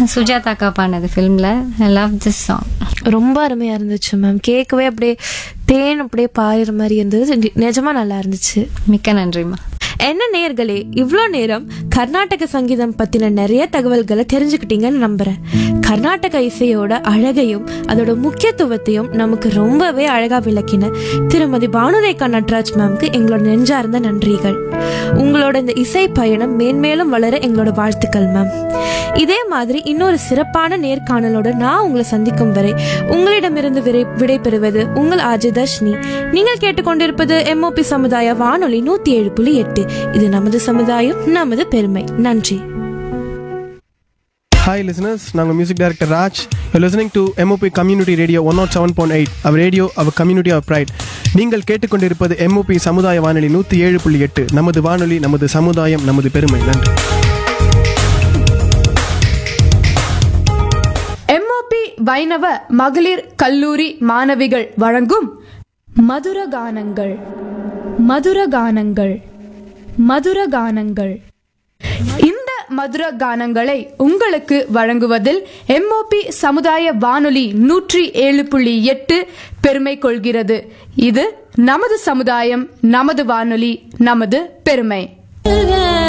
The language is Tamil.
சுஜாதாக்கா பாடினது ஃபிலிமில் ஐ லவ் திஸ் சாங் ரொம்ப அருமையா இருந்துச்சு மேம் கேட்கவே அப்படியே தேன் அப்படியே பாயிற மாதிரி இருந்தது நி- நிஜமா நல்லா இருந்துச்சு மிக்க நன்றிம்மா என்ன நேர்களே இவ்வளோ நேரம் கர்நாடக சங்கீதம் பத்தின நிறைய தகவல்களை தெரிஞ்சுக்கிட்டீங்கன்னு நம்புறேன் கர்நாடக இசையோட அழகையும் அதோட முக்கியத்துவத்தையும் நமக்கு ரொம்பவே அழகா விளக்கின திருமதி பானுரேகா நட்ராஜ் மேம்க்கு எங்களோட நெஞ்சார்ந்த நன்றிகள் உங்களோட இந்த இசை பயணம் மேன்மேலும் வளர எங்களோட வாழ்த்துக்கள் மேம் இதே மாதிரி இன்னொரு சிறப்பான நேர்காணலோட நான் உங்களை சந்திக்கும் வரை உங்களிடமிருந்து விடை விடைபெறுவது உங்கள் ஆஜி தர்ஷினி நீங்கள் கேட்டுக்கொண்டிருப்பது எம்ஓபி சமுதாய வானொலி நூத்தி ஏழு புள்ளி எட்டு இது நமது சமுதாயம் நமது பெருமை நன்றி Hi listeners, நாங்கள் music director Raj you listening to MOP community radio one nought seven point eight our radio our community of pride நீங்கள் கேட்டுக்கொண்டிருப்பது எம்ஓபி சமுதாய வானொலி நூற்றி ஏழு புள்ளி எட்டு நமது வானொலி நமது சமுதாயம் நமது பெருமை நன்றி எம்ஓபி வைணவ மகளிர் கல்லூரி மாணவிகள் வழங்கும் மதுர கானங்கள் மதுர கானங்கள் மதுர கானங்கள் இந்த மதுர கானங்களை உங்களுக்கு வழங்குவதில் எம்ஓபி சமுதாய வானொலி நூற்றி ஏழு புள்ளி எட்டு பெருமை கொள்கிறது இது நமது சமுதாயம் நமது வானொலி நமது பெருமை